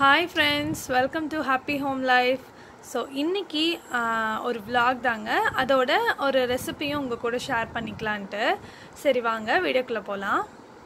hi friends welcome to happy home life so இன்றைக்கி ஒரு vlog தாங்க அதோட ஒரு ரெசிபியும் உங்கள் கூட ஷேர் பண்ணிக்கலான்ட்டு சரி வாங்க வீடியோக்குள்ளே போகலாம்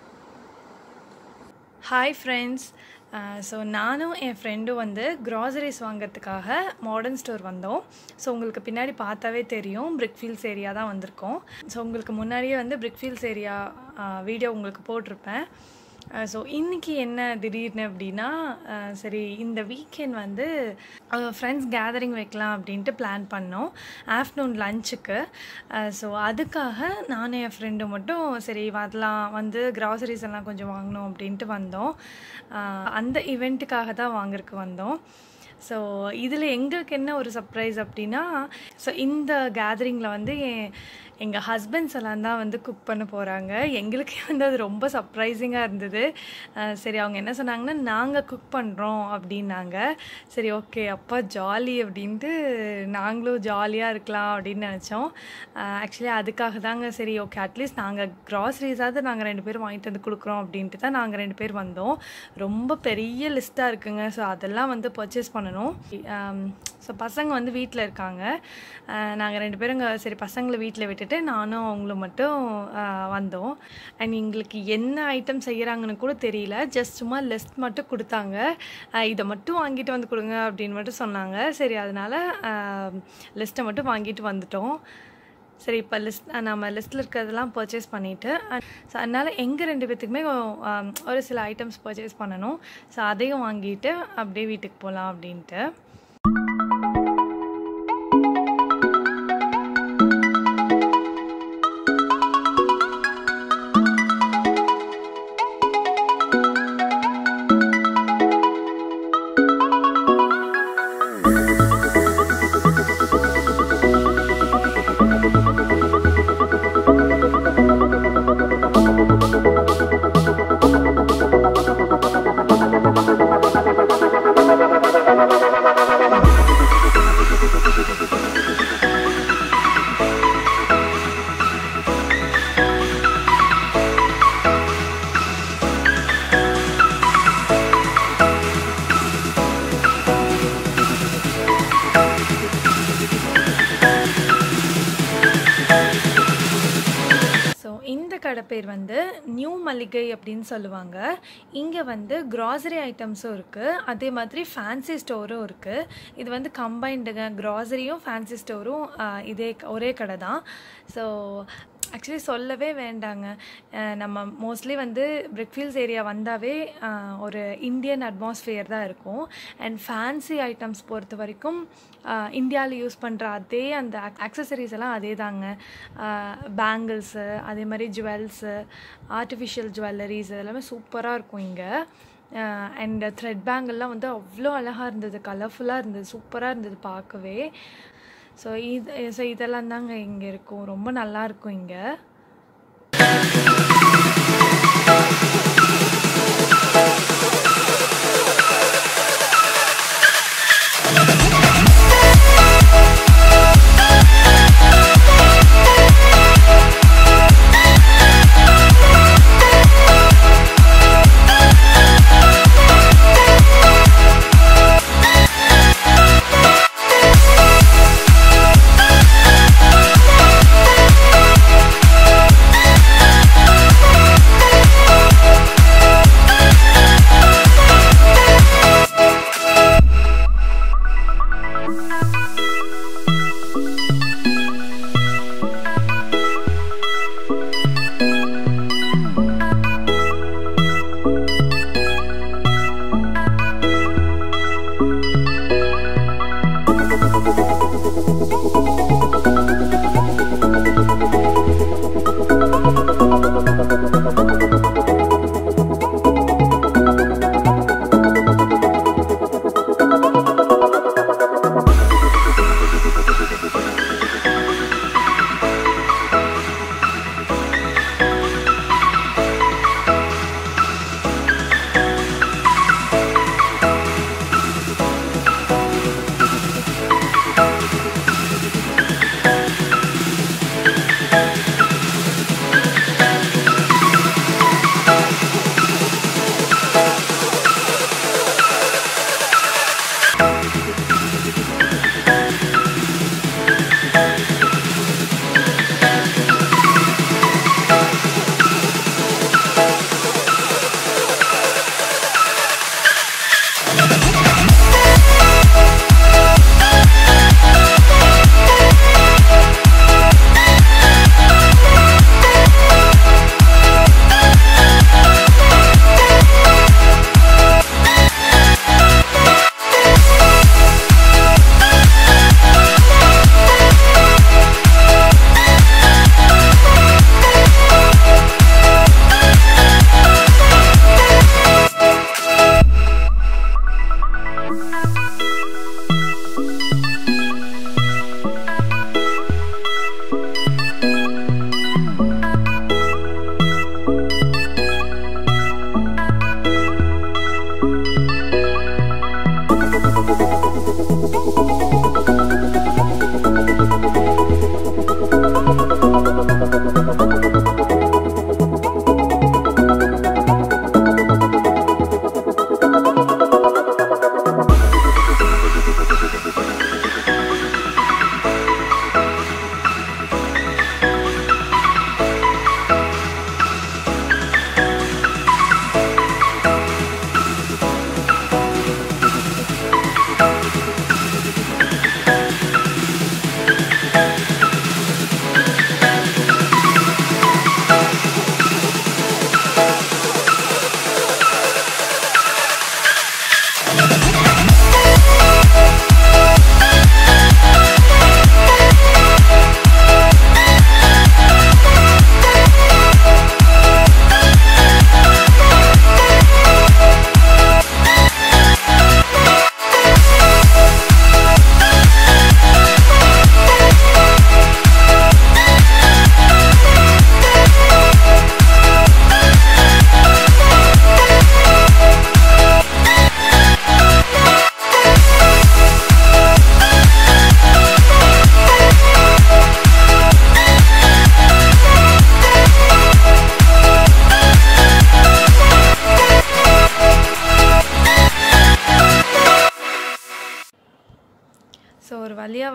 ஹாய் ஃப்ரெண்ட்ஸ் ஸோ நானும் என் ஃப்ரெண்டும் வந்து க்ராசரிஸ் வாங்குறதுக்காக மாடர்ன் ஸ்டோர் வந்தோம் ஸோ உங்களுக்கு பின்னாடி பார்த்தாவே தெரியும் பிரிக்ஃபீல்ட்ஸ் ஏரியா தான் வந்திருக்கோம் ஸோ உங்களுக்கு முன்னாடியே வந்து பிரிக்ஃபீல்ட்ஸ் ஏரியா வீடியோ உங்களுக்கு போட்டிருப்பேன் ஸோ இன்றைக்கி என்ன திடீர்னு அப்படின்னா அஹ் சரி இந்த வீக்கெண்ட் வந்து ஃப்ரெண்ட்ஸ் கேதரிங் வைக்கலாம் அப்படின்ட்டு பிளான் பண்ணோம் ஆஃப்டர்நூன் லஞ்சுக்கு ஸோ அதுக்காக நானும் என் ஃப்ரெண்டும் மட்டும் சரி வரலாம் வந்து கிராசரிஸ் எல்லாம் கொஞ்சம் வாங்கணும் அப்படின்ட்டு வந்தோம் அஹ் அந்த இவெண்ட்டுக்காக தான் வாங்குறதுக்கு வந்தோம் ஸோ இதில் எங்களுக்கு என்ன ஒரு சர்ப்ரைஸ் அப்படின்னா ஸோ இந்த கேதரிங்கில் வந்து என் எங்கள் ஹஸ்பண்ட்ஸ் எல்லாம் தான் வந்து குக் பண்ண போகிறாங்க எங்களுக்கே வந்து அது ரொம்ப சர்ப்ரைசிங்காக இருந்தது அஹ் சரி அவங்க என்ன சொன்னாங்கன்னா நாங்கள் குக் பண்ணுறோம் அப்படின்னாங்க சரி ஓகே அப்பா ஜாலி அப்படின்ட்டு நாங்களும் ஜாலியாக இருக்கலாம் அப்படின்னு நினச்சோம் ஆக்சுவலி அதுக்காக தாங்க சரி ஓகே அட்லீஸ்ட் நாங்கள் க்ராசரிஸாவது நாங்கள் ரெண்டு பேரும் வாங்கிட்டு வந்து கொடுக்குறோம் அப்படின்ட்டு தான் நாங்கள் ரெண்டு பேர் வந்தோம் ரொம்ப பெரிய லிஸ்ட்டாக இருக்குங்க ஸோ அதெல்லாம் வந்து பர்ச்சேஸ் பண்ணணும் ஸோ பசங்க வந்து வீட்டில் இருக்காங்க நாங்கள் ரெண்டு பேரும் இங்கே சரி பசங்களை வீட்டில் விட்டுட்டு நானும் அவங்களும் மட்டும் ஆஹ் வந்தோம் அண்ட் எங்களுக்கு என்ன ஐட்டம் செய்கிறாங்கன்னு கூட தெரியல ஜஸ்ட் சும்மா லிஸ்ட் மட்டும் கொடுத்தாங்க ஆஹ் இதை மட்டும் வாங்கிட்டு வந்து கொடுங்க அப்படின்னு மட்டும் சொன்னாங்க சரி அதனால் லிஸ்ட்டை மட்டும் வாங்கிட்டு வந்துட்டோம் சரி இப்போ லிஸ்ட் நம்ம லிஸ்ட்டில் இருக்கிறதெல்லாம் பர்ச்சேஸ் பண்ணிவிட்டு ஸோ அதனால் எங்கள் ரெண்டு பேர்த்துக்குமே ஆம், ஒரு சில ஐட்டம்ஸ் பர்ச்சேஸ் பண்ணணும் ஸோ அதையும் வாங்கிட்டு அப்படியே வீட்டுக்கு போகலாம் அப்படின்ட்டு ஸோ இந்த கடை பேர் வந்து நியூ மல்லிகை அப்படின்னு சொல்லுவாங்க இங்கே வந்து கிராசரி ஐட்டம்ஸும் இருக்குது அதே மாதிரி ஃபேன்சி ஸ்டோரும் இருக்குது இது வந்து கம்பைண்டுங்க கிராசரியும் ஃபேன்சி ஸ்டோரும் இதே ஒரே கடை தான் ஸோ ஆக்சுவலி சொல்லவே வேண்டாங்க அஹ் நம்ம மோஸ்ட்லி வந்து பிரிக்ஃபீல்ட்ஸ் ஏரியா வந்தாவே அஹ், ஒரு இந்தியன் அட்மாஸ்ஃபியர் தான் இருக்கும் அண்ட் ஃபேன்சி ஐட்டம்ஸ் பொறுத்த வரைக்கும் இந்தியாவில் யூஸ் பண்ணுற அதே அந்த ஆக்சசரிஸ் எல்லாம் அதே தாங்க பேங்கிள்ஸு அதே மாதிரி ஜுவல்ஸு ஆர்டிஃபிஷியல் ஜுவல்லரிஸ் எல்லாமே சூப்பராக இருக்கும் இங்கே அண்ட் த்ரெட் பேங்கெல்லாம் வந்து அவ்வளோ அழகாக இருந்தது கலர்ஃபுல்லாக இருந்தது சூப்பராக இருந்தது பார்க்கவே ஸோ இது ஸோ இதெல்லாம் தாங்க இங்கே இருக்கும் ரொம்ப நல்லா இருக்கும் இங்கே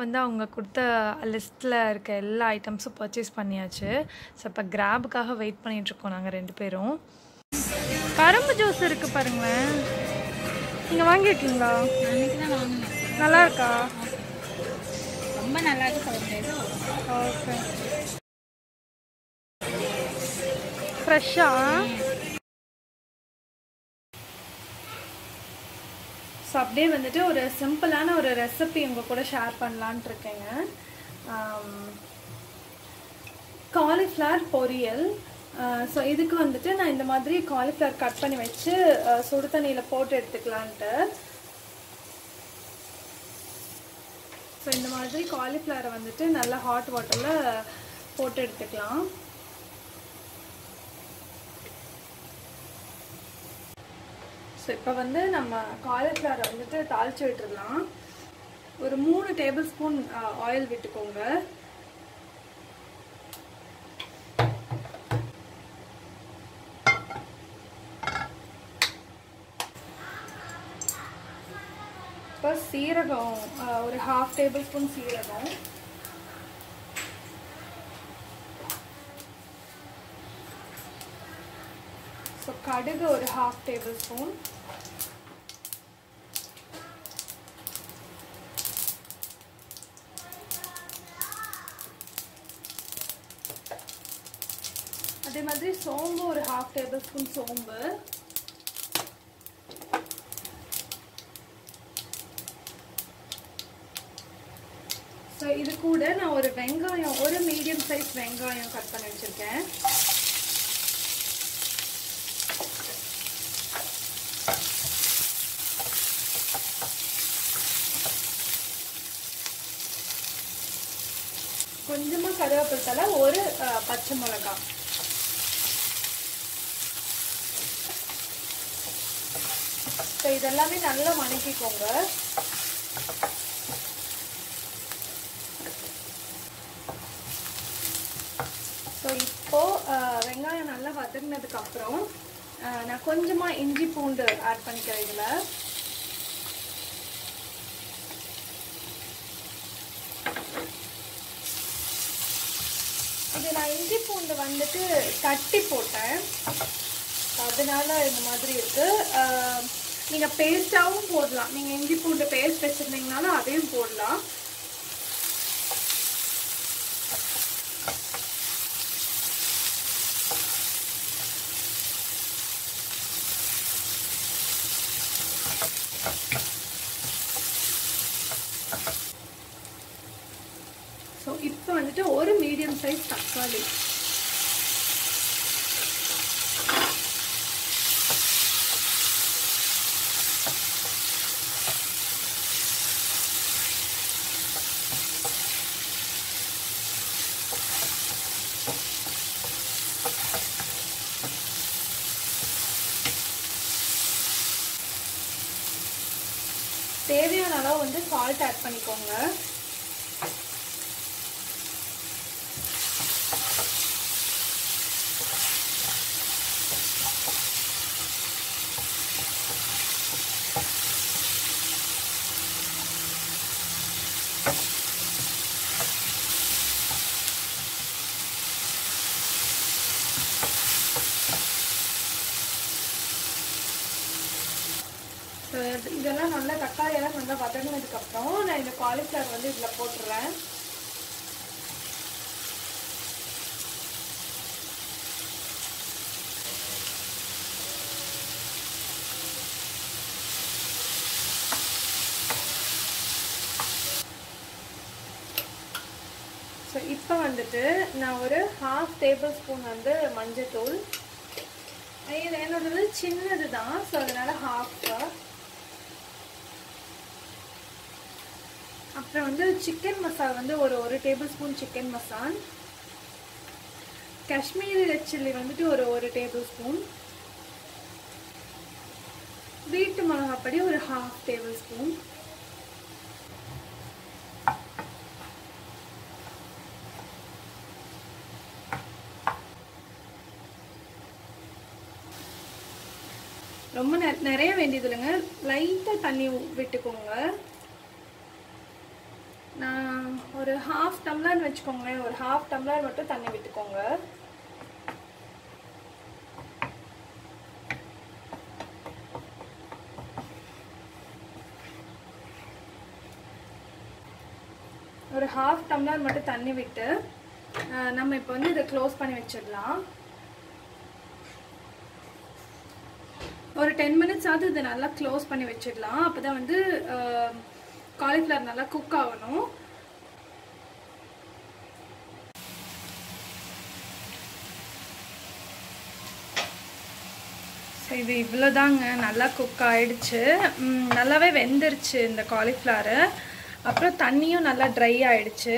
வந்து அவங்க கொடுத்த லிஸ்ட்டில் இருக்க எல்லா ஐட்டம்ஸும் பர்ச்சேஸ் பண்ணியாச்சு ஸோ இப்போ கிராபுக்காக வெயிட் பண்ணிகிட்ருக்கோம் நாங்கள் ரெண்டு பேரும் கரும்பு ஜூஸ் இருக்குது பாருங்களேன் நீங்கள் வாங்கியிருக்கீங்களா அன்னைக்கு தான் வாங்கினேன் நல்லா இருக்கா ரொம்ப நல்லா இருக்கு சொல்ல முடியாது ஓகே ஃப்ரெஷ்ஷாக ஸோ அப்படியே வந்துட்டு ஒரு சிம்பிளான ஒரு ரெசிபி உங்கள் கூட ஷேர் பண்ணலான்ட்டு இருக்கேங்க காலிஃப்ளவர் பொரியல் ஸோ இதுக்கு வந்துட்டு நான் இந்த மாதிரி காலிஃப்ளவர் கட் பண்ணி வச்சு அஹ், சுடு தண்ணியில் போட்டு எடுத்துக்கலான்ட்டு ஸோ இந்த மாதிரி காலிஃப்ளவரை வந்துட்டு நல்லா ஹாட் வாட்டரில் போட்டு எடுத்துக்கலாம் ஸோ இப்போ வந்து நம்ம காலிஃப்ளவரை வந்துட்டு தாளிச்சு விட்டுடலாம் ஒரு மூணு டேபிள் ஸ்பூன் ஆயில் விட்டுக்கோங்க இப்போ சீரகம் ஆ, ஒரு ஹாஃப் டேபிள் ஸ்பூன் சீரகம் ஸோ கடுகு ஒரு ஹாஃப் டேபிள் ஸ்பூன் அதே மாதிரி சோம்பு ஒரு ஹாஃப் டேபிள் ஸ்பூன் சோம்பு ஸோ இது கூட நான் ஒரு வெங்காயம் ஒரு மீடியம் சைஸ் வெங்காயம் கட் பண்ணி வச்சுருக்கேன் கொஞ்சமாக கருவேப்பிலை தலை ஒரு அஹ், பச்சை மிளகாய் ஸோ இதெல்லாமே நல்லா வணக்கிக்கோங்க ஸோ இப்போ அஹ், வெங்காயம் நல்லா வதங்கினதுக்கு அப்புறம் அஹ், நான் கொஞ்சமாக இஞ்சி பூண்டு ஆட் பண்ணிக்கிறேன் இதில் இது நான் இஞ்சி பூண்டு வந்துட்டு தட்டி போட்டேன் அதனால இந்த மாதிரி இருக்கு அஹ், நீங்க பேஸ்டாவும் போடலாம் நீங்க இஞ்சி பூண்டு பேஸ்ட் வச்சிருந்தீங்கனாலும் அதையும் போடலாம் ஸோ இப்போ வந்துட்டு ஒரு மீடியம் சைஸ் தக்காளி தேவையான அளவு வந்து சால்ட் ஆட் பண்ணிக்கோங்க So, இது- இதெல்லாம் நல்லா தக்காளி எல்லாம் நல்லா வதங்கினதுக்கு அப்புறம் நான் இந்த காலிஃப்ளவர் வந்து இதில் போட்டுடுறேன் ஸோ இப்போ வந்துட்டு நான் ஒரு ஹாஃப் டேபிள் ஸ்பூன் வந்து மஞ்சத்தூள் இது என்னோடது சின்னது தான் ஸோ அதனால ஹாஃப் அப்புறம் வந்து சிக்கன் மசாலா வந்து ஒரு ஒரு டேபிள் ஸ்பூன் சிக்கன் மசால் காஷ்மீரி ரெட் சில்லி வந்துட்டு ஒரு ஒரு டேபிள் ஸ்பூன் வீட்டு மிளகாப்பொடி ஒரு ஹாஃப் டேபிள் ஸ்பூன் ரொம்ப நெ- நிறைய வேண்டியது இல்லைங்க லைட்டாக தண்ணி ஊ- விட்டுக்கோங்க நான் ஒரு ஹாஃப் டம்ளர்னு வச்சுக்கோங்களேன் ஒரு ஹாஃப் டம்ளர் மட்டும் தண்ணி விட்டுக்கோங்க ஒரு ஹாஃப் டம்ளர் மட்டும் தண்ணி விட்டு அஹ், நம்ம இப்போ வந்து இதை க்ளோஸ் பண்ணி வச்சிடலாம் ஒரு டென் மினிட்ஸ் ஆகுது இதை நல்லா க்ளோஸ் பண்ணி வச்சிடலாம் அப்போ தான் வந்து காலிஃப்ளவர் நல்லா குக் ஆகணும் ஸோ இது இவ்வளோதாங்க நல்லா குக் ஆயிடுச்சு ம், நல்லாவே வெந்துருச்சு இந்த காலிஃப்ளவரு அப்புறம் தண்ணியும் நல்லா ட்ரை ஆயிடுச்சு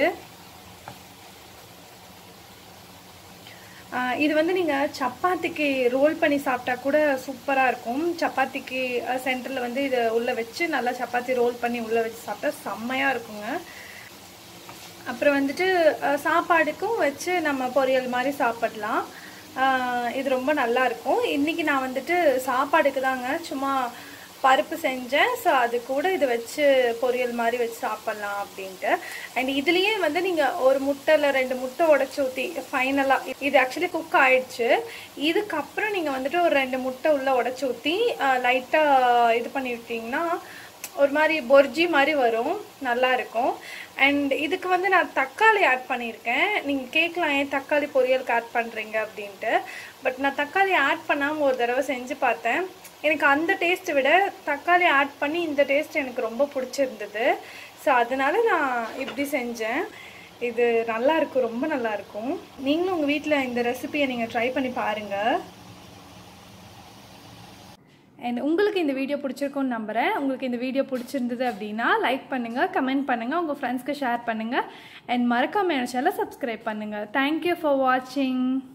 ஆஹ் இது வந்து நீங்கள் சப்பாத்திக்கு ரோல் பண்ணி சாப்பிட்டா கூட சூப்பராக இருக்கும் சப்பாத்திக்கு சென்டரில் வந்து இதை உள்ளே வச்சு நல்லா சப்பாத்தி ரோல் பண்ணி உள்ளே வச்சு சாப்பிட்டா செம்மையாக இருக்குங்க அப்புறம் வந்துட்டு அஹ், சாப்பாடுக்கும் வச்சு நம்ம பொரியல் மாதிரி சாப்பிடலாம் ஆஹ், இது ரொம்ப நல்லா இருக்கும் இன்றைக்கி நான் வந்துட்டு சாப்பாடுக்கு தாங்க சும்மா பருப்பு செஞ்சேன் ஸோ அது கூட இதை வச்சு பொரியல் மாதிரி வச்சு சாப்பிட்லாம் அப்படின்ட்டு அண்ட் இதுலேயே வந்து நீங்கள் ஒரு முட்டையில் ரெண்டு முட்டை உடச்சி ஊற்றி ஃபைனலாக இது ஆக்சுவலி குக் ஆயிடுச்சு இதுக்கப்புறம் நீங்கள் வந்துட்டு ஒரு ரெண்டு முட்டை உள்ளே உடச்சி ஊற்றி லைட்டாக இது பண்ணி விட்டிங்கன்னா ஒரு மாதிரி பொர்ஜி மாதிரி வரும் நல்லா இருக்கும் அண்ட் இதுக்கு வந்து நான் தக்காளி ஆட் பண்ணியிருக்கேன் நீங்கள் கேட்கலாம் ஏன் தக்காளி பொரியலுக்கு ஆட் பண்ணுறீங்க அப்படின்ட்டு பட் நான் தக்காளி ஆட் பண்ணாமல் ஒரு தடவை செஞ்சு பார்த்தேன் எனக்கு அந்த டேஸ்ட்டை விட தக்காளி ஆட் பண்ணி இந்த டேஸ்ட் எனக்கு ரொம்ப பிடிச்சிருந்தது ஸோ அதனால நான் இப்படி செஞ்சேன் இது நல்லா இருக்கும் ரொம்ப நல்லா இருக்கும் நீங்களும் உங்கள் வீட்டில் இந்த ரெசிபியை நீங்கள் ட்ரை பண்ணி பாருங்கள் அண்ட் உங்களுக்கு இந்த வீடியோ பிடிச்சிருக்கும்னு நம்புகிறேன் உங்களுக்கு இந்த வீடியோ பிடிச்சிருந்தது அப்படின்னா லைக் பண்ணுங்கள் கமெண்ட் பண்ணுங்கள் உங்கள் ஃப்ரெண்ட்ஸ்க்கு ஷேர் பண்ணுங்கள் அண்ட் மறக்காம என் சேனலை சப்ஸ்கிரைப் பண்ணுங்கள் தேங்க்யூ ஃபார் வாட்சிங்